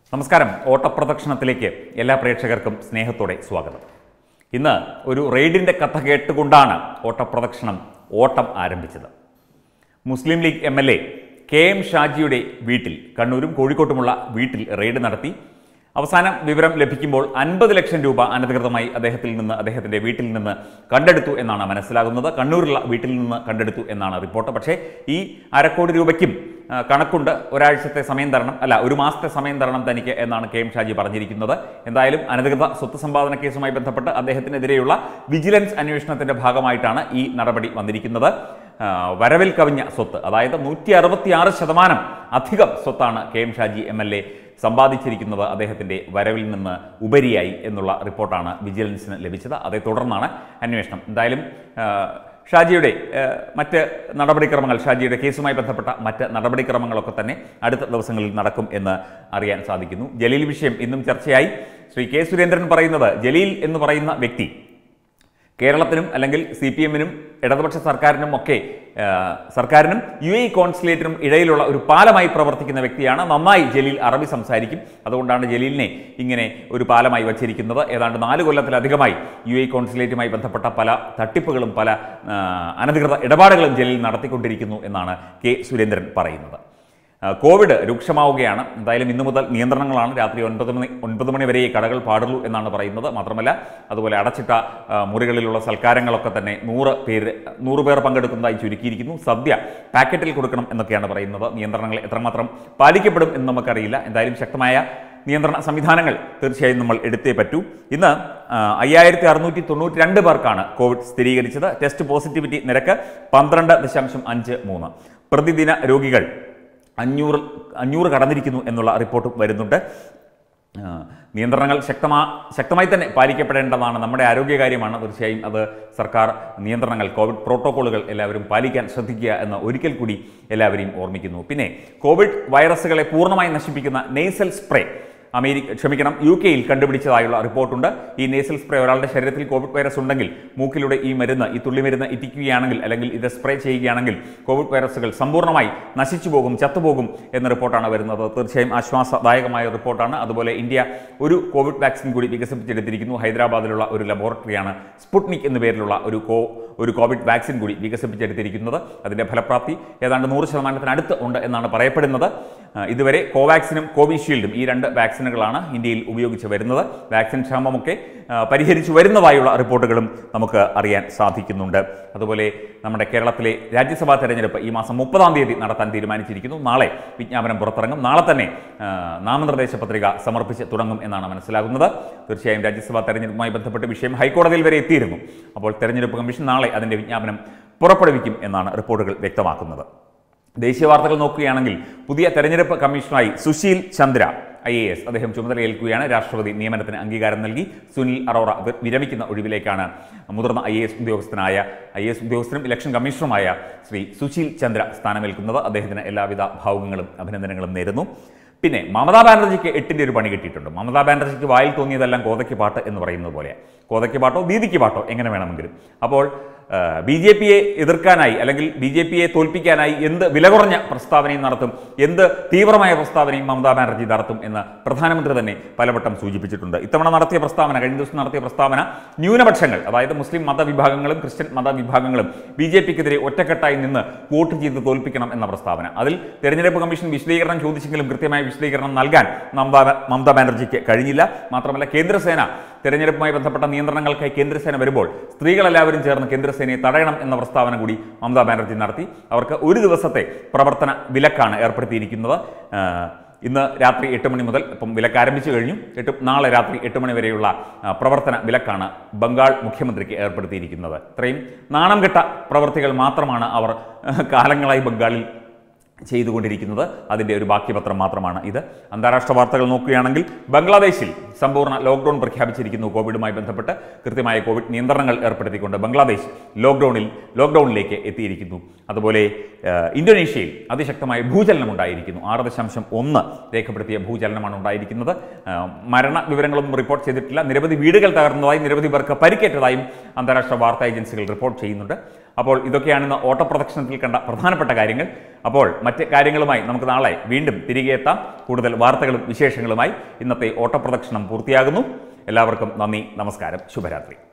നമസ്കാരം ഓട്ടപ്രദക്ഷിണത്തിലേക്ക് എല്ലാ പ്രേക്ഷകർക്കും സ്നേഹത്തോടെ സ്വാഗതം ഇന്ന് ഒരു റെയ്ഡിൻ്റെ കഥ കേട്ടുകൊണ്ടാണ് ഓട്ടപ്രദക്ഷിണം ഓട്ടം ആരംഭിച്ചത് Muslim League M L A K M ഷാജിയുടെ വീട്ടിൽ കണ്ണൂരും കോഴിക്കോട്ടുമുള്ള വീട്ടിൽ റെയ്ഡ് നടത്തി അവസാനം വിവരം ലഭിക്കുമ്പോൾ അൻപത് ലക്ഷം രൂപ അനധികൃതമായി അദ്ദേഹത്തിൽ നിന്ന് അദ്ദേഹത്തിൻ്റെ വീട്ടിൽ നിന്ന് കണ്ടെടുത്തു എന്നാണ് മനസ്സിലാകുന്നത് കണ്ണൂരിലുള്ള വീട്ടിൽ നിന്ന് കണ്ടെടുത്തു എന്നാണ് റിപ്പോർട്ട് പക്ഷേ ഈ അരക്കോടി രൂപയ്ക്കും ആ, കണക്കുണ്ട് ഒരാഴ്ചത്തെ സമയം തരണം അല്ല ഒരു മാസത്തെ സമയം തരണം തനിക്ക് എന്നാണ് കെ എം ഷാജി പറഞ്ഞിരിക്കുന്നത് എന്തായാലും അനധികൃത സ്വത്ത് സമ്പാദന കേസുമായി ബന്ധപ്പെട്ട് അദ്ദേഹത്തിനെതിരെയുള്ള വിജിലൻസ് അന്വേഷണത്തിന്റെ ഭാഗമായിട്ടാണ് ഈ നടപടി വന്നിരിക്കുന്നത് ആ, വരവിൽ കവിഞ്ഞ സ്വത്ത് അതായത് നൂറ്റി അറുപത്തിയാറ് ശതമാനം അധികം സ്വത്താണ് K M Shaji M L A സമ്പാദിച്ചിരിക്കുന്നത് അദ്ദേഹത്തിൻ്റെ വരവിൽ നിന്ന് ഉപരിയായി എന്നുള്ള റിപ്പോർട്ടാണ് വിജിലൻസിന് ലഭിച്ചത് അതേ തുടർന്നാണ് അന്വേഷണം എന്തായാലും ആ, ഷാജിയുടെ ആ, മറ്റ് നടപടിക്രമങ്ങൾ ഷാജിയുടെ കേസുമായി ബന്ധപ്പെട്ട മറ്റ് നടപടിക്രമങ്ങളൊക്കെ തന്നെ അടുത്ത ദിവസങ്ങളിൽ നടക്കും എന്ന് അറിയാൻ സാധിക്കുന്നു ജലീൽ വിഷയം ഇന്നും ചർച്ചയായി ശ്രീ കെ സുരേന്ദ്രൻ പറയുന്നത് ജലീൽ എന്ന് പറയുന്ന വ്യക്തി കേരളത്തിനും അല്ലെങ്കിൽ സി പി എമ്മിനും ഇടതുപക്ഷ സർക്കാരിനും ഒക്കെ ആ, സർക്കാരിനും യു എ കോൺസുലേറ്റിനും ഇടയിലുള്ള ഒരു പാലമായി പ്രവർത്തിക്കുന്ന വ്യക്തിയാണ് നന്നായി ജലീൽ അറബി സംസാരിക്കും അതുകൊണ്ടാണ് ജലീലിനെ ഇങ്ങനെ ഒരു പാലമായി വച്ചിരിക്കുന്നത് ഏതാണ്ട് നാല് കൊല്ലത്തിലധികമായി യു എ കോൺസുലേറ്റുമായി ബന്ധപ്പെട്ട പല തട്ടിപ്പുകളും പല ആ, അനധികൃത ഇടപാടുകളും ജലീൽ നടത്തിക്കൊണ്ടിരിക്കുന്നു എന്നാണ് കെ സുരേന്ദ്രൻ പറയുന്നത് ആ, കോവിഡ് രൂക്ഷമാവുകയാണ് എന്തായാലും ഇന്നു മുതൽ നിയന്ത്രണങ്ങളാണ് രാത്രി ഒൻപത് മണി ഒൻപത് മണി വരെ ഈ കടകൾ പാടുള്ളൂ എന്നാണ് പറയുന്നത് മാത്രമല്ല അതുപോലെ അടച്ചിട്ട ആ, മുറികളിലുള്ള സൽക്കാരങ്ങളൊക്കെ തന്നെ നൂറ് പേര് നൂറ് പേർ പങ്കെടുക്കുന്നതായി ചുരുക്കിയിരിക്കുന്നു സദ്യ പാക്കറ്റിൽ കൊടുക്കണം എന്നൊക്കെയാണ് പറയുന്നത് നിയന്ത്രണങ്ങൾ എത്രമാത്രം പാലിക്കപ്പെടും എന്ന് നമുക്കറിയില്ല എന്തായാലും ശക്തമായ നിയന്ത്രണ സംവിധാനങ്ങൾ തീർച്ചയായും നമ്മൾ എടുത്തേ പറ്റൂ ഇന്ന് അയ്യായിരത്തി അറുന്നൂറ്റി തൊണ്ണൂറ്റി രണ്ട് പേർക്കാണ് കോവിഡ് സ്ഥിരീകരിച്ചത് ടെസ്റ്റ് പോസിറ്റിവിറ്റി നിരക്ക് പന്ത്രണ്ട് ദശാംശം അഞ്ച് മൂന്ന് പ്രതിദിന രോഗികൾ അഞ്ഞൂറ് അഞ്ഞൂറ് കടന്നിരിക്കുന്നു എന്നുള്ള റിപ്പോർട്ടും വരുന്നുണ്ട് ആ, നിയന്ത്രണങ്ങൾ ശക്തമാ ശക്തമായി തന്നെ പാലിക്കപ്പെടേണ്ടതാണ് നമ്മുടെ ആരോഗ്യകാര്യമാണ് തീർച്ചയായും അത് സർക്കാർ നിയന്ത്രണങ്ങൾ കോവിഡ് പ്രോട്ടോക്കോളുകൾ എല്ലാവരും പാലിക്കാൻ ശ്രദ്ധിക്കുക എന്ന് ഒരിക്കൽ കൂടി എല്ലാവരെയും ഓർമ്മിക്കുന്നു പിന്നെ കോവിഡ് വൈറസുകളെ പൂർണ്ണമായി നശിപ്പിക്കുന്ന നെയ്സൽ സ്പ്രേ അമേരിക്ക ക്ഷമിക്കണം യു കെയിൽ കണ്ടുപിടിച്ചതായുള്ള റിപ്പോർട്ടുണ്ട് ഈ നേസൽ സ്പ്രേ ഒരാളുടെ ശരീരത്തിൽ കോവിഡ് വൈറസ് ഉണ്ടെങ്കിൽ മൂക്കിലൂടെ ഈ മരുന്ന് ഈ തുള്ളിമരുന്ന് ഇറ്റിക്കുകയാണെങ്കിൽ അല്ലെങ്കിൽ ഇത് സ്പ്രേ ചെയ്യുകയാണെങ്കിൽ കോവിഡ് വൈറസുകൾ സമ്പൂർണ്ണമായി നശിച്ചു പോകും ചത്തുപോകും എന്ന റിപ്പോർട്ടാണ് വരുന്നത് തീർച്ചയായും ആശ്വാസദായകമായ റിപ്പോർട്ടാണ് അതുപോലെ ഇന്ത്യ ഒരു കോവിഡ് വാക്സിൻ കൂടി വികസിപ്പിച്ചെടുത്തിരിക്കുന്നു ഹൈദരാബാദിലുള്ള ഒരു ലബോറട്ടറിയാണ് സ്പുട്നിക് എന്ന പേരിലുള്ള ഒരു കോ ഒരു കോവിഡ് വാക്സിൻ കൂടി വികസിപ്പിച്ചെടുത്തിരിക്കുന്നത് അതിൻ്റെ ഫലപ്രാപ്തി ഏതാണ്ട് നൂറ് ശതമാനത്തിനടുത്ത് ഉണ്ട് എന്നാണ് പറയപ്പെടുന്നത് ആ, ഇതുവരെ കോവാക്സിനും കോവിഷീൽഡും ഈ രണ്ട് വാക്സിനുകളാണ് ഇന്ത്യയിൽ ഉപയോഗിച്ച് വരുന്നത് വാക്സിൻ ക്ഷാമമൊക്കെ ആ, പരിഹരിച്ചു വരുന്നതായുള്ള റിപ്പോർട്ടുകളും നമുക്ക് അറിയാൻ സാധിക്കുന്നുണ്ട് അതുപോലെ നമ്മുടെ കേരളത്തിലെ രാജ്യസഭാ തെരഞ്ഞെടുപ്പ് ഈ മാസം മുപ്പതാം തീയതി നടത്താൻ തീരുമാനിച്ചിരിക്കുന്നു നാളെ വിജ്ഞാപനം പുറത്തിറങ്ങും നാളെ തന്നെ ആ, നാമനിർദ്ദേശ പത്രിക സമർപ്പിച്ച് തുടങ്ങും എന്നാണ് മനസ്സിലാകുന്നത് തീർച്ചയായും രാജ്യസഭാ തെരഞ്ഞെടുപ്പുമായി ബന്ധപ്പെട്ട് വിഷയം ഹൈക്കോടതിയിൽ വരെ എത്തിയിരുന്നു അപ്പോൾ തെരഞ്ഞെടുപ്പ് കമ്മീഷൻ നാളെ അതിൻ്റെ വിജ്ഞാപനം പുറപ്പെടുവിക്കും എന്നാണ് റിപ്പോർട്ടുകൾ വ്യക്തമാക്കുന്നത് ദേശീയ വാർത്തകൾ നോക്കുകയാണെങ്കിൽ പുതിയ തെരഞ്ഞെടുപ്പ് കമ്മീഷണറായി Sushil Chandra I A S അദ്ദേഹം ചുമതലയേൽക്കുകയാണ് രാഷ്ട്രപതി നിയമനത്തിന് അംഗീകാരം നൽകി സുനിൽ അറോറ വി- വിരമിക്കുന്ന ഒഴിവിലേക്കാണ് മുതിർന്ന ഐ എ എസ് ഉദ്യോഗസ്ഥനായ ഐ എ എസ് ഉദ്യോഗസ്ഥനും ഇലക്ഷൻ കമ്മീഷണറുമായ ശ്രീ സുശീൽ ചന്ദ്ര സ്ഥാനമേൽക്കുന്നത് അദ്ദേഹത്തിന് എല്ലാവിധ ഭാവുകങ്ങളും അഭിനന്ദനങ്ങളും നേരുന്നു പിന്നെ മമതാ ബാനർജിക്ക് എട്ടിൻ്റെ ഒരു പണി കിട്ടിയിട്ടുണ്ട് മമതാ ബാനർജിക്ക് വായിൽ തോന്നിയതെല്ലാം കോതയ്ക്ക് പാട്ട് എന്ന് പറയുന്നത് പോലെ കോതയ്ക്ക് പാട്ടോ ദീദിക്ക് പാട്ടോ എങ്ങനെ വേണമെങ്കിലും അപ്പോൾ ബി ജെ പിയെ എതിർക്കാനായി അല്ലെങ്കിൽ ബി ജെ പിയെ തോൽപ്പിക്കാനായി എന്ത് വില കുറഞ്ഞ പ്രസ്താവനയും നടത്തും എന്ത് തീവ്രമായ പ്രസ്താവനയും മമതാ ബാനർജി നടത്തും എന്ന് പ്രധാനമന്ത്രി തന്നെ പലവട്ടം സൂചിപ്പിച്ചിട്ടുണ്ട് ഇത്തവണ നടത്തിയ പ്രസ്താവന കഴിഞ്ഞ ദിവസം നടത്തിയ പ്രസ്താവന ന്യൂനപക്ഷങ്ങൾ അതായത് മുസ്ലിം മതവിഭാഗങ്ങളും ക്രിസ്ത്യൻ മതവിഭാഗങ്ങളും ബി ജെ പിക്കെതിരെ ഒറ്റക്കെട്ടായി നിന്ന് വോട്ട് ചെയ്ത് തോൽപ്പിക്കണം എന്ന പ്രസ്താവന അതിൽ തെരഞ്ഞെടുപ്പ് കമ്മീഷൻ വിശദീകരണം ചോദിച്ചെങ്കിലും കൃത്യമായ വിശദീകരണം നൽകാൻ മമതാ മമതാ ബാനർജിക്ക് കഴിഞ്ഞില്ല മാത്രമല്ല കേന്ദ്രസേന തെരഞ്ഞെടുപ്പുമായി ബന്ധപ്പെട്ട നിയന്ത്രണങ്ങൾക്കായി കേന്ദ്രസേന വരുമ്പോൾ സ്ത്രീകളെല്ലാവരും ചേർന്ന് കേന്ദ്രസേനയെ തടയണം എന്ന പ്രസ്താവന കൂടി മമതാ ബാനർജി നടത്തി അവർക്ക് ഒരു ദിവസത്തെ പ്രവർത്തന വിലക്കാണ് ഏർപ്പെടുത്തിയിരിക്കുന്നത് ആ, ഇന്ന് രാത്രി എട്ട് മണി മുതൽ ഇപ്പം വിലക്ക് ആരംഭിച്ചു കഴിഞ്ഞു എട്ട് നാളെ രാത്രി എട്ട് മണി വരെയുള്ള ആ, പ്രവർത്തന വിലക്കാണ് ബംഗാൾ മുഖ്യമന്ത്രിക്ക് ഏർപ്പെടുത്തിയിരിക്കുന്നത് ഇത്രയും നാണം കെട്ട പ്രവർത്തികൾ മാത്രമാണ് അവർ കാലങ്ങളായി ബംഗാളിൽ ചെയ്തുകൊണ്ടിരിക്കുന്നത് അതിൻ്റെ ഒരു ബാക്കിപത്രം മാത്രമാണ് ഇത് അന്താരാഷ്ട്ര വാർത്തകൾ നോക്കുകയാണെങ്കിൽ ബംഗ്ലാദേശിൽ സമ്പൂർണ്ണ ലോക്ക്ഡൌൺ പ്രഖ്യാപിച്ചിരിക്കുന്നു കോവിഡുമായി ബന്ധപ്പെട്ട് കൃത്യമായ കോവിഡ് നിയന്ത്രണങ്ങൾ ഏർപ്പെടുത്തിക്കൊണ്ട് ബംഗ്ലാദേശ് ലോക്ക്ഡൌണിൽ ലോക്ക്ഡൌണിലേക്ക് എത്തിയിരിക്കുന്നു അതുപോലെ ആ, ഇന്തോനേഷ്യയിൽ അതിശക്തമായ ഭൂചലനം ഉണ്ടായിരിക്കുന്നു ആറ് ദശാംശം ഒന്ന് രേഖപ്പെടുത്തിയ ഭൂചലനമാണ് ഉണ്ടായിരിക്കുന്നത് ആ, മരണ വിവരങ്ങളൊന്നും റിപ്പോർട്ട് ചെയ്തിട്ടില്ല നിരവധി വീടുകൾ തകർന്നതായും നിരവധി പേർക്ക് പരിക്കേറ്റതായും അന്താരാഷ്ട്ര വാർത്താ ഏജൻസികൾ റിപ്പോർട്ട് ചെയ്യുന്നുണ്ട് അപ്പോൾ ഇതൊക്കെയാണ് ഇന്ന് ഓട്ടപ്രദക്ഷിണത്തിൽ കണ്ട പ്രധാനപ്പെട്ട കാര്യങ്ങൾ അപ്പോൾ മറ്റ് കാര്യങ്ങളുമായി നമുക്ക് നാളെ വീണ്ടും തിരികെ എത്താം കൂടുതൽ വാർത്തകളും വിശേഷങ്ങളുമായി ഇന്നത്തെ ഓട്ടപ്രദക്ഷിണം പൂർത്തിയാകുന്നു എല്ലാവർക്കും നന്ദി നമസ്കാരം ശുഭരാത്രി